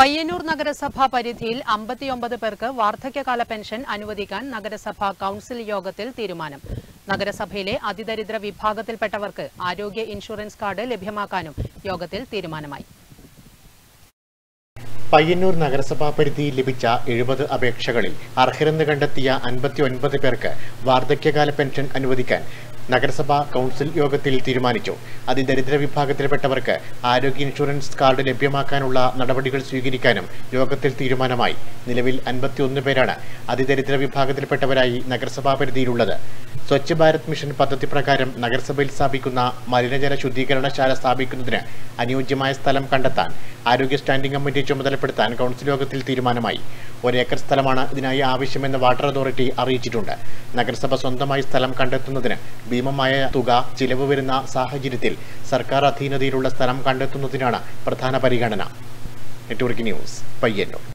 പയ്യന്നൂർ നഗരസഭാ പരിധിയിൽ അമ്പത്തിയൊമ്പത് പേർക്ക് വാർദ്ധക്യകാല പെൻഷൻ അനുവദിക്കാൻ നഗരസഭാ കൌൺസിൽ യോഗത്തിൽ തീരുമാനം നഗരസഭയിലെ അതിദരിദ്ര വിഭാഗത്തിൽപ്പെട്ടവർക്ക് ആരോഗ്യ ഇൻഷുറൻസ് കാർഡ് ലഭ്യമാക്കാനും യോഗത്തിൽ തീരുമാനമായി പയ്യന്നൂർ നഗരസഭാ പരിധിയിൽ ലഭിച്ച എഴുപത് അപേക്ഷകളിൽ അർഹരെന്ന് കണ്ടെത്തിയ അൻപത്തി ഒൻപത് പേർക്ക് വാർദ്ധക്യകാല പെൻഷൻ അനുവദിക്കാൻ നഗരസഭാ കൗൺസിൽ യോഗത്തിൽ തീരുമാനിച്ചു അതിദരിദ്ര വിഭാഗത്തിൽപ്പെട്ടവർക്ക് ആരോഗ്യ ഇൻഷുറൻസ് കാർഡ് ലഭ്യമാക്കാനുള്ള നടപടികൾ സ്വീകരിക്കാനും യോഗത്തിൽ തീരുമാനമായി നിലവിൽ അൻപത്തിയൊന്ന് പേരാണ് അതിദരിദ്ര വിഭാഗത്തിൽപ്പെട്ടവരായി നഗരസഭാ പരിധിയിലുള്ളത് സ്വച്ഛ് ഭാരത് മിഷൻ പദ്ധതി പ്രകാരം നഗരസഭയിൽ സ്ഥാപിക്കുന്ന മലിനജല ശുദ്ധീകരണശാല സ്ഥാപിക്കുന്നതിന് അനുയോജ്യമായ സ്ഥലം കണ്ടെത്താൻ ആരോഗ്യ സ്റ്റാൻഡിംഗ് കമ്മിറ്റി ചുമതലപ്പെടുത്താൻ കൗൺസിൽ യോഗത്തിൽ തീരുമാനമായി ഒരേക്കർ സ്ഥലമാണ് ഇതിനായി ആവശ്യമെന്ന് വാട്ടർ അതോറിറ്റി അറിയിച്ചിട്ടുണ്ട് നഗരസഭ സ്വന്തമായി സ്ഥലം കണ്ടെത്തുന്നതിന് ഭീമമായ തുക ചിലവ് വരുന്ന സാഹചര്യത്തിൽ സർക്കാർ അധീനതയിലുള്ള സ്ഥലം കണ്ടെത്തുന്നതിനാണ് പ്രധാന പരിഗണന നെറ്റ്വർക്ക് ന്യൂസ് പയ്യന്നൂർ